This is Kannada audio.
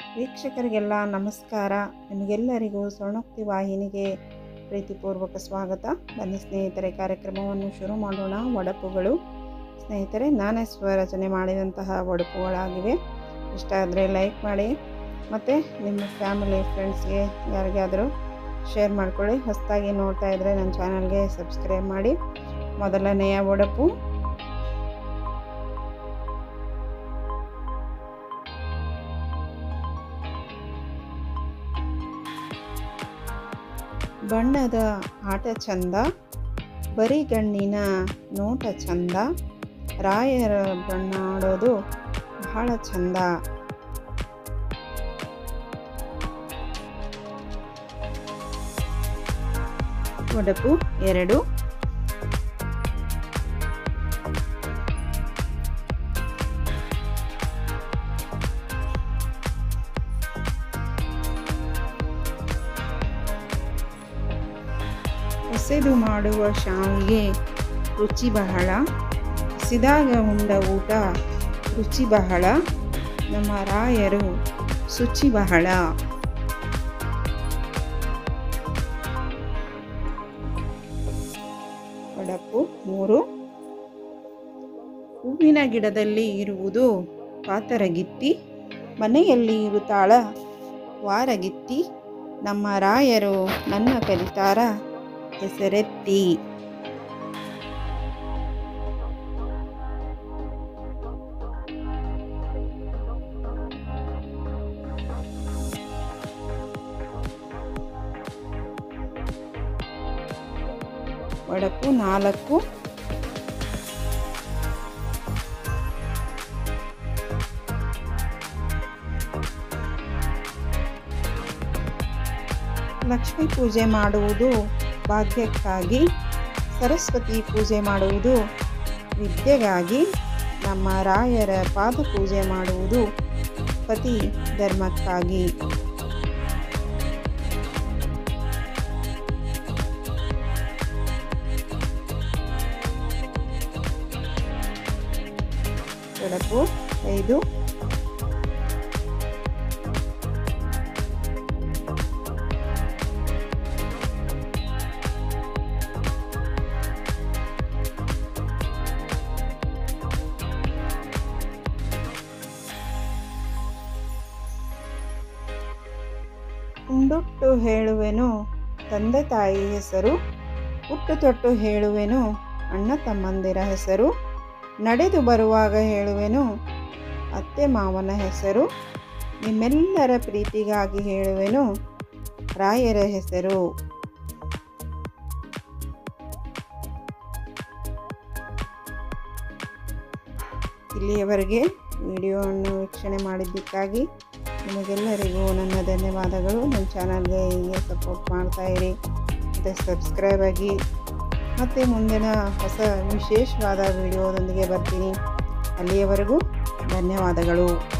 ವೀಕ್ಷಕರಿಗೆಲ್ಲ ನಮಸ್ಕಾರ ನಿಮಗೆಲ್ಲರಿಗೂ ಸ್ವರ್ಣೋಕ್ತಿ ವಾಹಿನಿಗೆ ಪ್ರೀತಿಪೂರ್ವಕ ಸ್ವಾಗತ ಬನ್ನಿ ಸ್ನೇಹಿತರೆ ಕಾರ್ಯಕ್ರಮವನ್ನು ಶುರು ಮಾಡೋಣ ಒಡಪುಗಳು ಸ್ನೇಹಿತರೆ ನಾನೇ ಸ್ವರಚನೆ ಮಾಡಿದಂತಹ ಒಡಪುಗಳಾಗಿವೆ ಇಷ್ಟ ಆದರೆ ಲೈಕ್ ಮಾಡಿ ಮತ್ತು ನಿಮ್ಮ ಫ್ಯಾಮಿಲಿ ಫ್ರೆಂಡ್ಸ್ಗೆ ಯಾರಿಗಾದರೂ ಶೇರ್ ಮಾಡ್ಕೊಳ್ಳಿ ಹೊಸದಾಗಿ ನೋಡ್ತಾ ಇದ್ದರೆ ನನ್ನ ಚಾನಲ್ಗೆ ಸಬ್ಸ್ಕ್ರೈಬ್ ಮಾಡಿ ಮೊದಲನೆಯ ಒಡಪು ಬಣ್ಣದ ಆಟ ಚಂದ ಬರಿಗಣ್ಣಿನ ನೋಟ ಚಂದ ರಾಯರ ಬಣ್ಣ ಆಡೋದು ಬಹಳ ಚಂದ ಒಡಪು ಎರಡು ಹೊಸೆದು ಮಾಡುವ ಶಾವಿಗೆ ರುಚಿ ಬಹಳ ಹಸಿದಾಗ ಉಂಡ ಊಟ ರುಚಿ ಬಹಳ ನಮ್ಮ ರಾಯರು ಶುಚಿ ಬಹಳ ಒಡಪು ಮೂರು ಹೂವಿನ ಗಿಡದಲ್ಲಿ ಇರುವುದು ಪಾತರಗಿತ್ತಿ ಮನೆಯಲ್ಲಿ ಇರುತ್ತಾಳ ವಾರಗಿತ್ತಿ ನಮ್ಮ ರಾಯರು ನನ್ನ ಕಲಿತಾರ ಹೆಸರೆತ್ತಿ ಒಡಪು ನಾಲ್ಕು ಲಕ್ಷ್ಮೀ ಪೂಜೆ ಮಾಡುವುದು ಭಾಗ್ಯಕ್ಕಾಗಿ ಸರಸ್ವತಿ ಪೂಜೆ ಮಾಡುವುದು ವಿದ್ಯೆಗಾಗಿ ನಮ್ಮ ರಾಯರ ಪಾದ ಪೂಜೆ ಮಾಡುವುದು ಪತಿ ಧರ್ಮಕ್ಕಾಗಿ ಬೆಳಕು ಐದು ಉಂಡುಟ್ಟು ಹೇಳುವೆನು ತಂದೆ ತಾಯಿ ಹೆಸರು ಹುಟ್ಟು ತೊಟ್ಟು ಹೇಳುವೆನು ಅಣ್ಣ ತಮ್ಮಂದಿರ ಹೆಸರು ನಡೆದು ಬರುವಾಗ ಹೇಳುವೆನು ಅತ್ತೆ ಮಾವನ ಹೆಸರು ನಿಮ್ಮೆಲ್ಲರ ಪ್ರೀತಿಗಾಗಿ ಹೇಳುವೆನು ರಾಯರ ಹೆಸರು ಇಲ್ಲಿಯವರೆಗೆ ವಿಡಿಯೋವನ್ನು ವೀಕ್ಷಣೆ ಮಾಡಿದ್ದಕ್ಕಾಗಿ ನಿಮಗೆಲ್ಲರಿಗೂ ನನ್ನ ಧನ್ಯವಾದಗಳು ನನ್ನ ಚಾನಲ್ಗೆ ಹೀಗೆ ಸಪೋರ್ಟ್ ಮಾಡ್ತಾಯಿರಿ ಮತ್ತು ಸಬ್ಸ್ಕ್ರೈಬ್ ಆಗಿ ಮತ್ತು ಮುಂದಿನ ಹೊಸ ವಿಶೇಷವಾದ ವಿಡಿಯೋದೊಂದಿಗೆ ಬರ್ತೀನಿ ಅಲ್ಲಿಯವರೆಗೂ ಧನ್ಯವಾದಗಳು